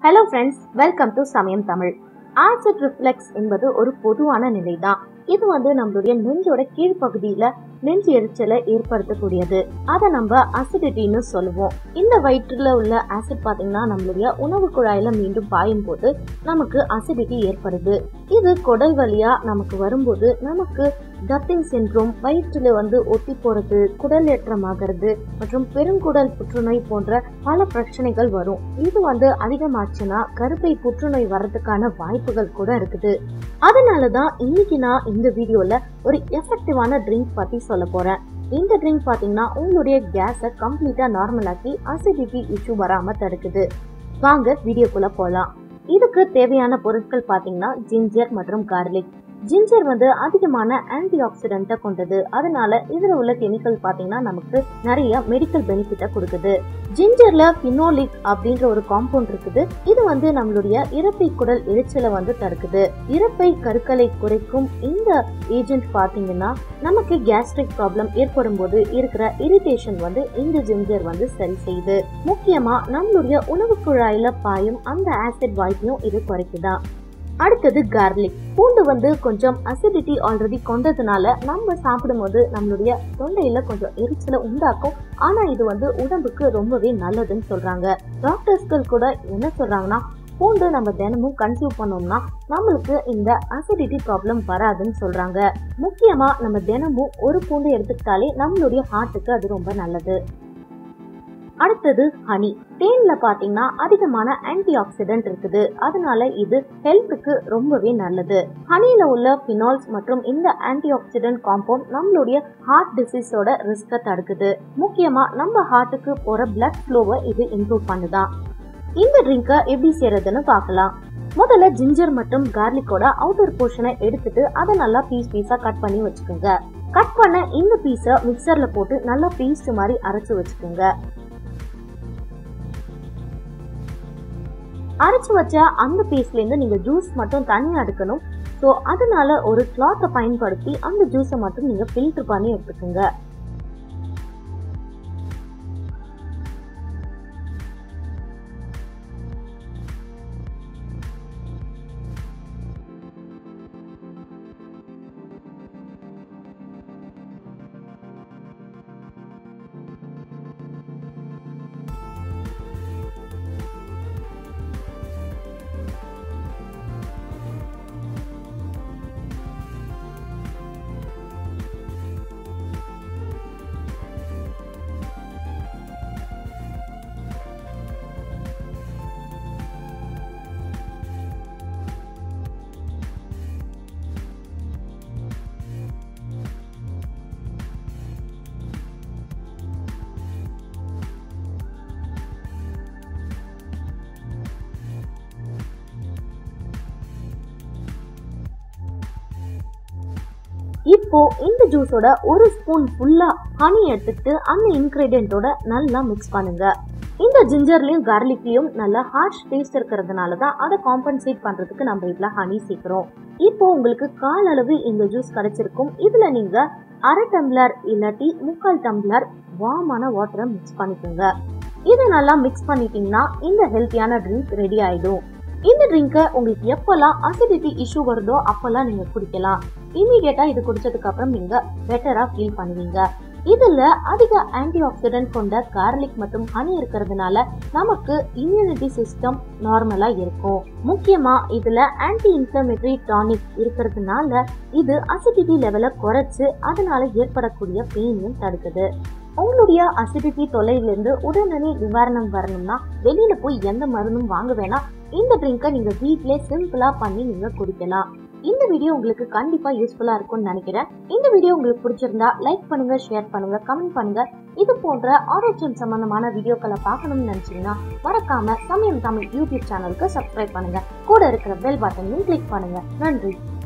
hello friends welcome to சமயம் Tamil acid reflux என்பது ஒரு பொதுவான நிலைதான் இது வந்து நம்மளுடைய நெஞ்சோட கீழ்ப்பகுதியில நெஞ்சு எரிச்சலை ஏற்படுத்தக்கூடியது அதை நம்ம அசிடிட்டின்னு சொல்லுவோம் இந்த வயிற்றுல உள்ள ஆசிட் பாத்தீங்கன்னா நம்மளுடைய உணவு குழாயில மீண்டும் பாயும் போது நமக்கு அசிடிட்டி ஏற்படுது இது குடல் வழியா நமக்கு வரும்போது நமக்கு டப்பிங் சின்ட்ரோம் வயிற்றுல வந்து ஒட்டி போறது குடல் ஏற்றமாகிறது மற்றும் பெருங்குடல் புற்றுநோய் போன்ற பல பிரச்சனைகள் வரும் இது வந்து அதிகமாச்சுன்னா கருப்பை புற்றுநோய் வர்றதுக்கான வாய்ப்புகள் கூட இருக்குது அதனாலதான் இன்னைக்கு நான் இந்த வீடியோல ஒரு எஃபெக்டிவான ட்ரிங்க் பத்தி சொல்ல போறேன் இந்த ட்ரிங்க் பாத்தீங்கன்னா உங்களுடைய கேஸை கம்ப்ளீட்டா நார்மல் ஆக்கி அசிடிட்டி இஷ்யூ வராம தடுக்குது வாங்க வீடியோக்குள்ள போலாம் இதுக்கு தேவையான பொருட்கள் பாத்தீங்கன்னா ஜிஞ்சர் மற்றும் கார்லிக் ஜிஞ்சர் வந்து அதிகமான ஆன்டி ஆக்சிடென்ட்டை கொண்டது அதனால இதுல உள்ள கெமிக்கல் பாத்தீங்கன்னா நமக்கு நிறைய மெடிக்கல் பெனிஃபிட்டை கொடுக்குது ஜிஞ்சர்ல பினோலிக் அப்படின்ற ஒரு காம்பவுண்ட் இருக்குது இது வந்து நம்மளுடைய இறப்பை குடல் எரிச்சலை வந்து தடுக்குது இறப்பை கருக்களை குறைக்கும் இந்த ஏஜென்ட் பாத்தீங்கன்னா நமக்கு கேஸ்ட்ரிக் ப்ராப்ளம் ஏற்படும் போது இருக்கிற இரிட்டேஷன் வந்து இந்த ஜிஞ்சர் வந்து சரி செய்யுது முக்கியமா நம்மளுடைய உணவு குழாயில பாயும் அந்த ஆசிட் வாய்ப்பையும் இது குறைக்குதா அடுத்தது கார்லிக் பூண்டு வந்து கொஞ்சம் அசிடிட்டி ஆல்ரெடி கொண்டதுனால நம்ம சாப்பிடும்போது நம்மளுடைய தொண்டையில கொஞ்சம் எரிச்சலை உண்டாக்கும் ஆனா இது வந்து உடம்புக்கு ரொம்பவே நல்லதுன்னு சொல்றாங்க டாக்டர்ஸ்கள் கூட என்ன சொல்றாங்கன்னா பூண்டு நம்ம தினமும் கன்சியூம் பண்ணோம்னா நம்மளுக்கு இந்த அசிடிட்டி ப்ராப்ளம் வராதுன்னு சொல்றாங்க முக்கியமா நம்ம தினமும் ஒரு பூண்டு எடுத்துக்கிட்டாலே நம்மளுடைய ஹார்ட்டுக்கு அது ரொம்ப நல்லது அடுத்தது ஹனி தேன்ல பாத்தீங்கன்னா அதிகமான ஆன்டி ஆக்சிடென்ட் இருக்குது அதனால இது ஹெல்த்துக்கு ரொம்பவே நல்லது ஹனில உள்ள பினால்ஸ் மற்றும் இந்த ஆன்டி ஆக்சிடென்ட் காம்பவுண்ட் நம்மளுடைய ஹார்ட் டிசீஸோட ரிஸ்கை தடுக்குது முக்கியமா நம்ம ஹார்ட்டுக்கு போற பிளட் ஃப்ளோவை இது இம்ப்ரூவ் பண்ணுதான் இந்த ட்ரிங்கை எப்படி செய்யறதுன்னு பார்க்கலாம் முதல்ல ஜிஞ்சர் மற்றும் கார்லிக்கோட அவுட்டர் போர்ஷனை எடுத்துட்டு அதை நல்லா பீஸ் பீஸா கட் பண்ணி வச்சுக்கோங்க கட் பண்ண இந்த பீஸை மிக்சர்ல போட்டு நல்லா பேஸ்ட் மாதிரி அரைச்சு வச்சுக்கோங்க அரைச்சு வச்ச அந்த பேஸ்ட்ல இருந்து நீங்க ஜூஸ் மட்டும் தனியா எடுக்கணும் ஸோ அதனால ஒரு கிளாத்தை பயன்படுத்தி அந்த ஜூஸை மட்டும் நீங்க ஃபில்டர் பண்ணி எடுத்துக்கோங்க இப்போ இந்த ஜூஸோட ஒரு ஸ்பூன் ஃபுல்லா ஹனி எடுத்துட்டு அந்த இன்கிரீடியன்ட்டோட நல்லா மிக்ஸ் பண்ணுங்க இந்த ஜிஞ்சர்லயும் கார்லிக்லயும் நல்ல ஹார்ஷ் டேஸ்ட் இருக்கிறதுனால தான் அதை காம்பன்சேட் பண்றதுக்கு நம்ம இதுல ஹனி சேர்க்கிறோம் இப்போ உங்களுக்கு கால் அளவு இந்த ஜூஸ் கிடைச்சிருக்கும் இதுல நீங்க அரை டம்ளர் இல்லாட்டி முக்கால் டம்ளர் வார்மான வாட்டரை மிக்ஸ் பண்ணிக்கோங்க இதை நல்லா மிக்ஸ் பண்ணிட்டீங்கன்னா இந்த ஹெல்த்தியான ட்ரிங்க் ரெடி ஆயிடும் இந்த ட்ரிங்கை உங்களுக்கு எப்பெல்லாம் அசிடிட்டி இஷ்யூ வருதோ அப்பெல்லாம் நீங்க குடிக்கலாம் இமீடியட்டா இது குடிச்சதுக்கு அப்புறம் நீங்க பெட்டரா ஃபீல் பண்ணுவீங்க இதுல அதிக ஆன்டி ஆக்சிடென்ட் கொண்ட கார்லிக் மற்றும் ஹனி இருக்கிறதுனால நமக்கு இம்யூனிட்டி சிஸ்டம் நார்மலா இருக்கும் முக்கியமா இதுல ஆன்டி இன்ஃபிளமேட்டரி டானிக் இருக்கிறதுனால இது அசிடிட்டி லெவலை குறைச்சு அதனால ஏற்படக்கூடிய பெயினையும் தடுக்குது உங்களுடைய அசிடிட்டி தொல்லையிலிருந்து உடனடி நிவாரணம் வரணும்னா வெளியில போய் எந்த மருந்தும் வாங்க வேணாம் இந்த ட்ரிங்கை நீங்க வீட்லயே சிம்பிளா பண்ணி நீங்க குடிக்கலாம் இந்த வீடியோ உங்களுக்கு கண்டிப்பா யூஸ்ஃபுல்லா இருக்கும்னு நினைக்கிறேன் இந்த வீடியோ உங்களுக்கு பிடிச்சிருந்தா லைக் பண்ணுங்க ஷேர் பண்ணுங்க கமெண்ட் பண்ணுங்க இது போன்ற ஆரோக்கியம் சம்பந்தமான வீடியோக்களை பார்க்கணும்னு நினைச்சீங்கன்னா மறக்காம சமயம் தமிழ் யூடியூப் சேனலுக்கு சப்ஸ்கிரைப் பண்ணுங்க கூட இருக்கிற பெல் பட்டனையும் கிளிக் பண்ணுங்க நன்றி